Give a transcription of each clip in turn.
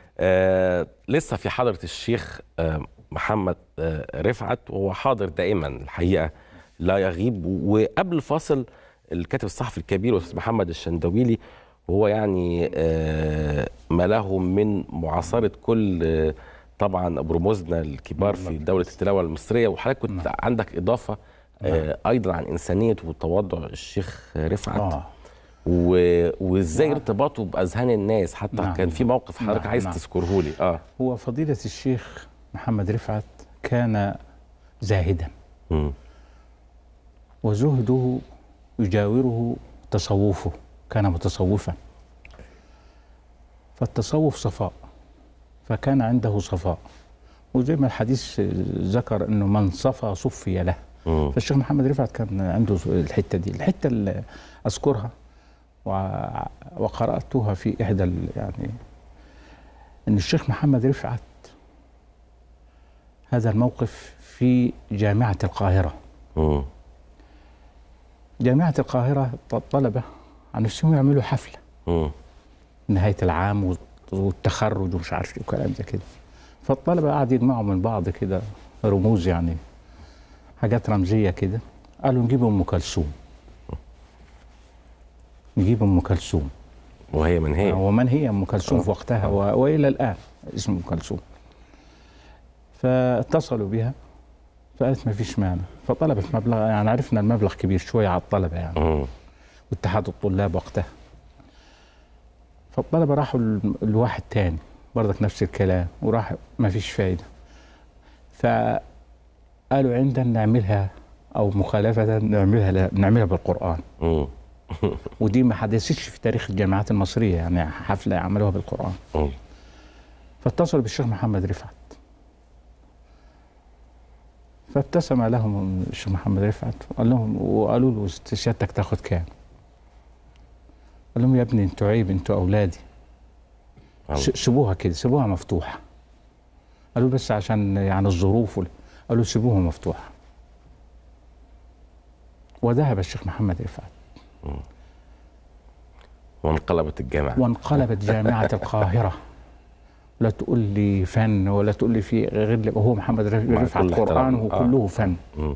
آه لسه في حضرة الشيخ آه محمد آه رفعت وهو حاضر دائما الحقيقة لا يغيب وقبل الفاصل الكاتب الصحفي الكبير الأستاذ محمد الشندويلي وهو يعني آه ما له من معاصرة كل آه طبعا رموزنا الكبار في دولة التلاوة المصرية وحضرتك كنت عندك إضافة آه ايضا عن انسانيه وتواضع الشيخ رفعت آه. و... وازاي ارتباطه باذهان الناس حتى نعم. كان في موقف حضرتك نعم، عايز نعم. تذكره لي اه هو فضيلة الشيخ محمد رفعت كان زاهدا مم. وزهده يجاوره تصوفه كان متصوفا فالتصوف صفاء فكان عنده صفاء وزي ما الحديث ذكر انه من صفى صفي له مم. فالشيخ محمد رفعت كان عنده الحته دي الحته اللي اذكرها وع- وقراتها في احدى ال- يعني ان الشيخ محمد رفعت هذا الموقف في جامعه القاهره مم. جامعه القاهره ط- طلبه عن نفسهم يعملوا حفله مم. نهايه العام والت- والتخرج ومش عارف ايه وكلام زي كده فالطلبه قعدوا يجمعوا من بعض كده رموز يعني حاجات رمزيه كده قالوا نجيب ام كلثوم نجيب ام كلثوم وهي من هي ومن هي ام كلثوم في وقتها و... والى الان اسم ام كلثوم فاتصلوا بها فقالت ما فيش مانع فطلبت مبلغ يعني عرفنا المبلغ كبير شويه على الطلبه يعني مم. واتحاد الطلاب وقتها فالطلبه راحوا ل- لواحد تاني برضك نفس الكلام وراح ما فيش فايده فقالوا عندنا نعملها او مخالفه نعملها ل- نعملها بالقران مم. ودي ما حدثتش في تاريخ الجامعات المصريه يعني حفله عملوها بالقران مم. فاتصلوا بالشيخ محمد رفعت فابتسم لهم الشيخ محمد رفعت وقال لهم وقالوا له سيادتك تاخد كام؟ قال لهم يا ابني انتوا عيب انتوا اولادي الله. س- سيبوها كده سيبوها مفتوحه قالوا بس عشان يعني الظروف وال- قالوا سيبوها مفتوحه وذهب الشيخ محمد رفعت وانقلبت الجامعه وانقلبت جامعة القاهرة لا تقول لي فن ولا تقول لي في غير هو محمد مع رفعت كل احترام. قرآنه آه. كله فن مم.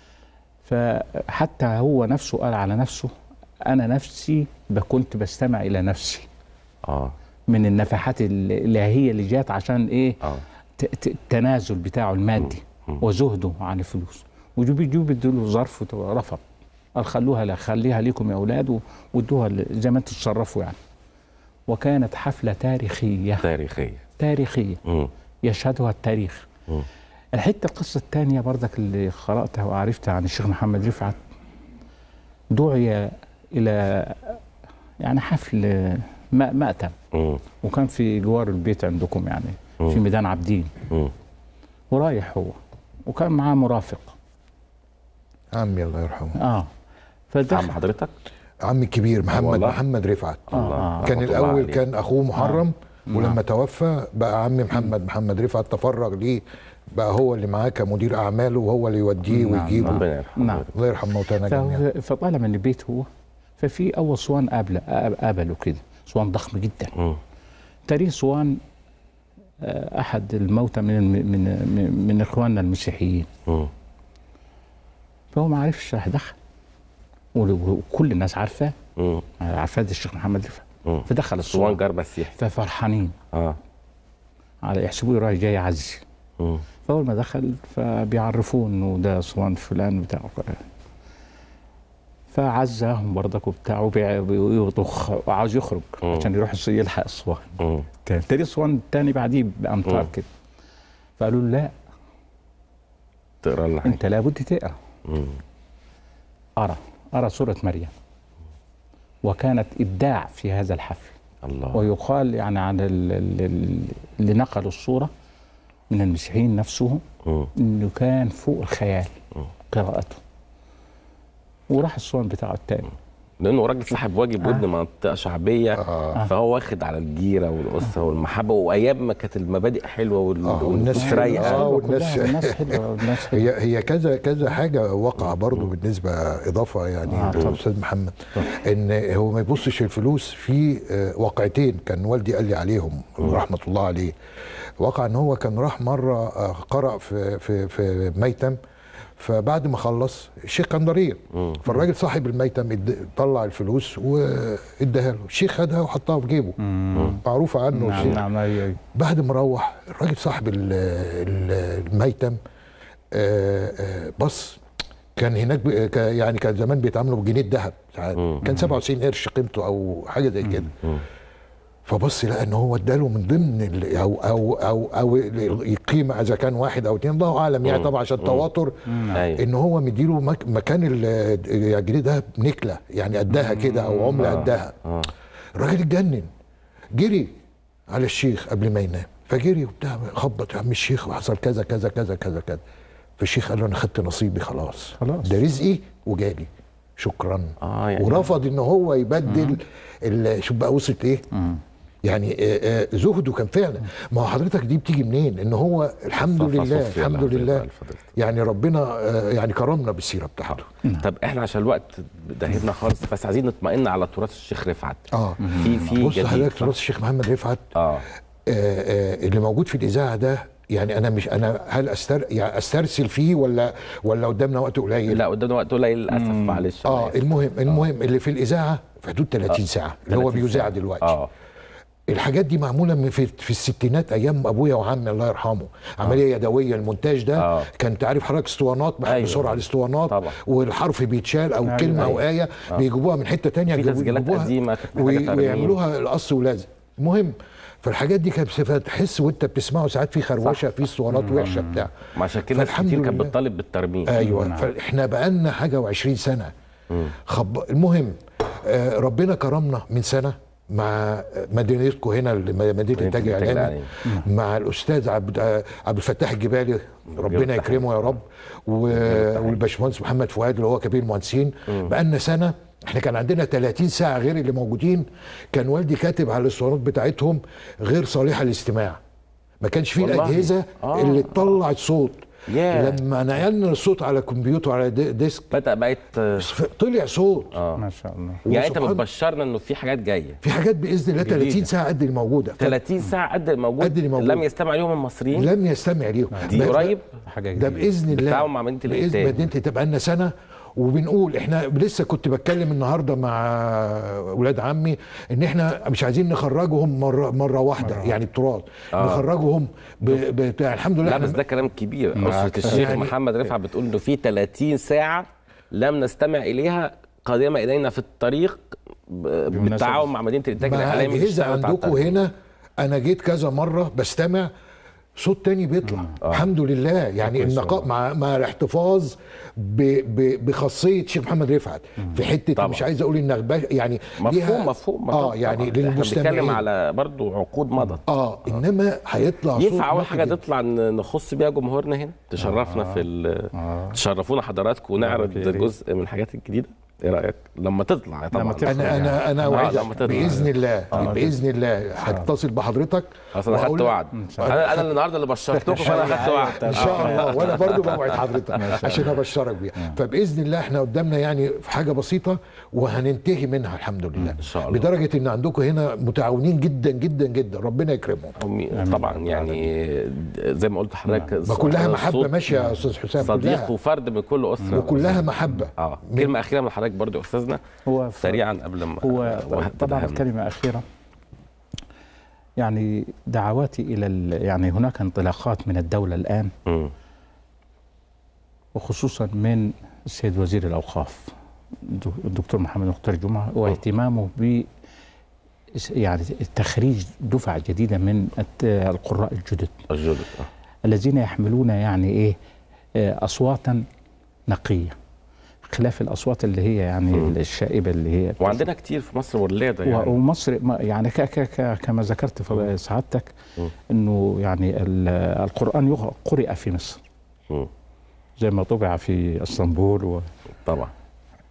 فحتى هو نفسه قال على نفسه أنا نفسي ب- كنت بستمع إلى نفسي اه من النفحات ال- اللي هي اللي جات عشان إيه اه ت- ت- التنازل بتاعه المادي وزهده عن الفلوس وجوبي جوبي ادوا ظرف وت- رفض قال خلوها لا خليها ليكم يا اولاد و- وادوها ل- زي ما انتم تتصرفوا يعني وكانت حفله تاريخيه تاريخيه تاريخيه مم. يشهدها التاريخ مم. الحته القصه الثانيه برضك اللي قراتها وعرفتها عن الشيخ محمد رفعت دعي الى يعني حفل م- مأتم مم. وكان في جوار البيت عندكم يعني في ميدان عابدين مم. ورايح هو وكان معاه مرافق عمي الله يرحمه اه عم فدخل حضرتك عمي الكبير محمد والله؟ محمد رفعت آه. كان رحمة الله الاول عليه. كان اخوه محرم ولما توفى بقى عمي محمد محمد رفعت تفرغ ليه بقى هو اللي معاه كمدير اعماله وهو اللي يوديه نعم، ويجيبه ربنا يرحمه نعم الله يرحم موتانا جميعا فهو- فطالع من البيت هو ففي اول صوان قابله قابله كده صوان ضخم جدا مم. تاريخ صوان آه، احد الموتى من الم- من من, من اخواننا المسيحيين مم. فهو ما عرفش راح دخل ول- وكل الناس عارفاه مم. عارفاه ده الشيخ محمد رفعت مم. فدخل اسوان الصوان جار مسيحي ففرحانين اه على يحسبوه رايح جاي يعزي مم. فاول ما دخل فبيعرفوه انه ده اسوان فلان بتاع فعزاهم برضك وبتاع وبيع- ويطخ وعاوز يخرج مم. عشان يروح الص- يلحق اسوان مم. تاني تاني اسوان التاني بعديه بامتار مم. كده فقالوا له لا تقرا لنا حاجه انت لابد تقرا مم. ارى ارى سوره مريم وكانت ابداع في هذا الحفل الله ويقال يعني عن ال- ال- ال- اللي نقلوا الصوره من المسيحيين نفسهم مم. انه كان فوق الخيال قراءته وراح الصوان بتاعه التاني لانه راجل صاحب واجب وابن منطقه شعبيه فهو واخد على الجيره والاسره والمحبه وايام ما كانت المبادئ حلوه وال- آه، والناس والمستريح حلوة. آه، حلوة والناس- كلها، والناس حلوه والناس حلوه هي هي كذا كذا حاجه وقع برضو بالنسبه اضافه يعني آه، طبعا. استاذ محمد ان هو ما يبصش الفلوس في آه، واقعتين كان والدي قال لي عليهم رحمه الله عليه وقع ان هو كان راح مره آه، قرأ في في في ميتم فبعد ما خلص الشيخ كان ضرير فالراجل صاحب الميتم اد- طلع الفلوس واداها له الشيخ خدها وحطها في جيبه معروف عنه نعم الشيخ نعم أيوة، أيوة. بعد ما روح الراجل صاحب ال- ال- الميتم آه، آه، بص كان هناك ب- ك- يعني كان زمان بيتعاملوا بجنيه الذهب ساعات كان 97 قرش قيمته او حاجه زي كده فبص لقى ان هو اداله من ضمن ال- او او او او القيمه اذا كان واحد او اتنين الله اعلم يعني طبعا عشان التواتر أيوة. ان هو مديله مك- مكان ال- الجنيه ده نكله يعني قدها كده او عمله قدها الراجل اتجنن جري على الشيخ قبل ما ينام فجري وبتاع خبط يا عم الشيخ وحصل كذا كذا كذا كذا كذا فالشيخ قال له انا خدت نصيبي خلاص خلاص. ده رزقي وجالي شكرا آه، يعني- ورفض ان هو يبدل ال- شوف بقى وصلت ايه يعني آه، آه، زهده كان فعلا ما هو حضرتك دي بتيجي منين ان هو الحمد صفى لله صفي الحمد الله لله يبارك فضيلتك. يعني ربنا آه، يعني كرمنا بالسيره بتاعته طب احنا عشان الوقت دهبنا خالص بس عايزين نطمئن على تراث الشيخ رفعت اه في في بص جديد حضرتك صح؟ تراث الشيخ محمد رفعت اه آه، آه، اللي موجود في الاذاعه ده يعني انا مش انا هل أستر يعني استرسل فيه ولا ولا قدامنا وقت قليل لا قدامنا وقت قليل للاسف معلش أنا اه آسف. المهم المهم اللي في الاذاعه في حدود 30 ساعه اللي هو 30 بيذاع ساعة. دلوقتي اه الحاجات دي معموله من في, في الستينات ايام ابويا وعمي الله يرحمه عمليه يدويه المونتاج ده آه. كان تعرف حضرتك اسطوانات بحب أيوة. بسرعه الاسطوانات طبعا. والحرف بيتشال او أيوة. كلمه او ايه بيجيبوها من حته تانية في يجيبوا- تسجيلات يجيبوها قديمة كانت وي- محتاجة ترميم. ويعملوها القص ولازق المهم فالحاجات دي كانت بصفة تحس وانت بتسمعه ساعات في خروشه في اسطوانات وحشه بتاع ما عشان كده ناس فالحمد كتير كانت لله. بتطالب بالترميم ايوه فاحنا بقالنا حاجه و20 سنه خب... المهم آه ربنا كرمنا من سنه مع مدينتكم هنا مدينه الانتاج الإنتاج الاعلامي مع الاستاذ عبد آه، عبد الفتاح الجبالي ربنا يكرمه يا رب و... والباشمهندس محمد فؤاد اللي هو كبير المهندسين بقالنا سنه احنا كان عندنا 30 ساعه غير اللي موجودين كان والدي كاتب على الاسطوانات بتاعتهم غير صالحه للاستماع ما كانش فيه والله؟ الاجهزه آه. اللي تطلع صوت ياه. لما نقلنا الصوت على كمبيوتر على دي- ديسك بدا بقت آه، طلع صوت ما شاء الله يعني انت وسبحان- بتبشرنا انه في حاجات جايه في حاجات باذن الله 30 جديدة. ساعه قد اللي موجوده ف- 30 ساعه قد الموجود قد اللي موجود. لم يستمع ليهم المصريين لم يستمع ليهم دي ده- قريب حاجه ده جديده باذن الله بالتعاون مع مدينة باذن الإنتاج. مدينه تبقى لنا سنه وبنقول احنا لسه كنت بتكلم النهارده مع اولاد عمي ان احنا مش عايزين نخرجهم مره مره واحده يعني التراث نخرجهم ب... بتاع الحمد لله لا احنا بس ده كلام كبير اسره معاك. الشيخ يعني- محمد رفعت بتقول انه في 30 ساعه لم نستمع اليها قادمه الينا في الطريق ب- بالتعاون مع مدينه الانتاج مع الاعلامي اجهزه للشغل بتاع عندكم الترجمة. هنا انا جيت كذا مره بستمع صوت تاني بيطلع الحمد لله يعني النقاء مع مع الاحتفاظ ب ب بخاصيه الشيخ محمد رفعت في حته طبعا. مش عايز اقول النغبه يعني مفهوم ليها- مفهوم اه طبعاً. يعني احنا بنتكلم للمستمعين على برضو عقود مضت اه انما هيطلع صوت ينفع اول نقي حاجه جداً. تطلع ن- نخص بيها جمهورنا هنا تشرفنا في ال- تشرفونا حضراتكم ونعرض يا ريت. جزء من الحاجات الجديده ايه رايك لما تطلع طبعا لما تطلع. انا انا انا آه، وعد لما تطلع. باذن الله باذن الله هتصل بحضرتك خلاص انا وأقول خدت لك- وعد انا انا اللي النهارده اللي بشرتكم فانا خدت وعد ان شاء الله وانا برضو بوعد حضرتك عشان ابشرك بيها فباذن الله احنا قدامنا يعني في حاجه بسيطه وهننتهي منها الحمد لله إن شاء الله. لدرجه ان عندكم هنا متعاونين جدا جدا جدا ربنا يكرمهم أمي- طبعا يعني زي ما قلت لحضرتك ما كلها محبه صوت ماشيه يا استاذ حسام صديق كلها وفرد من كل اسره وكلها محبه اه كلمه اخيره من حضرتك برضو يا استاذنا هو ف- سريعا قبل ما هو واحد طبعا تدهمنا. كلمة أخيرة يعني دعواتي إلى ال- يعني هناك انطلاقات من الدولة الآن مم. وخصوصا من السيد وزير الأوقاف الدك- الدكتور محمد مختار جمعة واهتمامه ب يعني تخريج دفعة جديدة من الت- القراء الجدد الجدد آه. الذين يحملون يعني إيه آه، أصواتا نقية خلاف الأصوات اللي هي يعني الشائبة اللي هي وعندنا كتير في مصر ولاده و- يعني ومصر ما- يعني ك ك ك كما ذكرت في سعادتك انه يعني ال- القران يغ- قرئ في مصر مم. زي ما طبع في اسطنبول و طبعا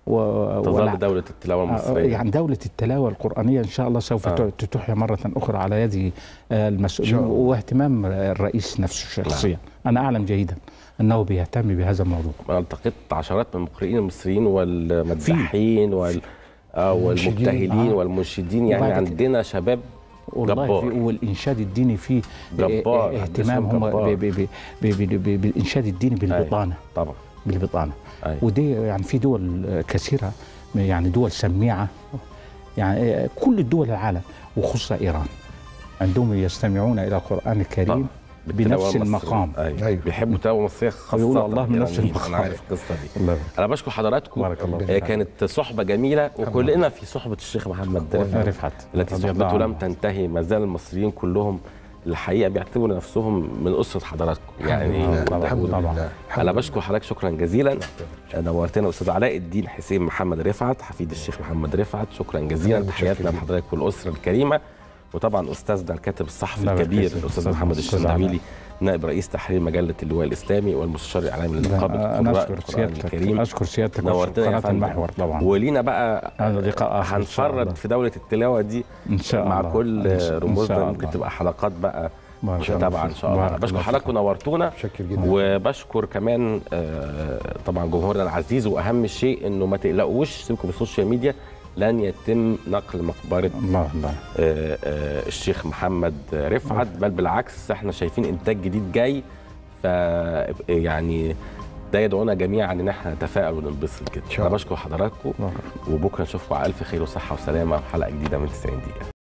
و... تظل دوله التلاوه آه، المصريه يعني دولة التلاوة القرآنية إن شاء الله سوف آه. آه. تحيا مرة أخرى على يد آه، المسؤولين إن شاء الله. واهتمام الرئيس نفسه شخصيا أنا أعلم جيدا أنه بيهتم بهذا الموضوع انا التقيت عشرات من المقرئين المصريين والمداحين وال آه والمبتهلين آه. والمنشدين يعني وبعد كده- عندنا شباب والله جبار. في والإنشاد الديني فيه جبار. آه، اهتمام عندنا هم جبار. ب- ب- ب- ب- ب- بالإنشاد الديني بالبطانة طبعا بالبطانة أي. ودي يعني في دول آه، كثيرة يعني دول سميعة يعني آه، كل الدول العالم وخصوصا إيران عندهم يستمعون إلى القرآن الكريم طبعاً. بالتلاوة بنفس المصرية. المقام ايوه أيوة. بيحبوا التلاوه المصريه خاصه ويقولوا الله من نفس الإيرانيين. المقام. انا عارف القصه دي الله انا بشكر حضراتكم بارك الله آه، فيك. كانت صحبه جميله وكلنا في صحبه الشيخ محمد رفعت رفعت التي رضي الله صحبته لم عنه. تنتهي ما زال المصريين كلهم الحقيقه بيعتبروا نفسهم من اسره حضراتكم يعني لله. طبعاً، الحمد طبعاً. لله انا بشكر حضرتك شكرا جزيلا نورتنا استاذ علاء الدين حسين محمد رفعت حفيد الشيخ محمد رفعت شكرا جزيلا أهلاً تحياتنا وسهلاً. لحضرتك والاسره الكريمه وطبعا استاذنا الكاتب الصحفي الله الكبير يبارك فيك. الاستاذ أستاذ محمد أستاذ الشناويلي علاء. نائب رئيس تحرير مجله اللواء الاسلامي والمستشار الاعلامي لنقابه انا قراء اشكر القران سيادتك الكريم اشكر سيادتك نورتنا يا قناه فندم المحور طبعا ولينا بقى هذا لقاء آخر إن شاء الله. هنفرد في دوله التلاوه دي ان شاء مع الله كل إن شاء- إن رموزنا شاء ممكن الله. تبقى حلقات بقى بارك الله متابعه ان فيك. شاء الله بارك أنا بشكر الله حضراتكم نورتونا متشكر جدا وبشكر كمان آه، طبعا جمهورنا العزيز واهم شيء انه ما تقلقوش سيبكم من السوشيال ميديا لن يتم نقل مقبره الله الله آه، آه، الشيخ محمد رفعت بل بالعكس احنا شايفين انتاج جديد جاي ف يعني ده يدعونا جميعا ان احنا نتفائل وننبسط جدا شاء انا الله. بشكر حضراتكم بارك وبكره نشوفكم على الف خير وصحه وسلامه وحلقه جديده من 90 دقيقه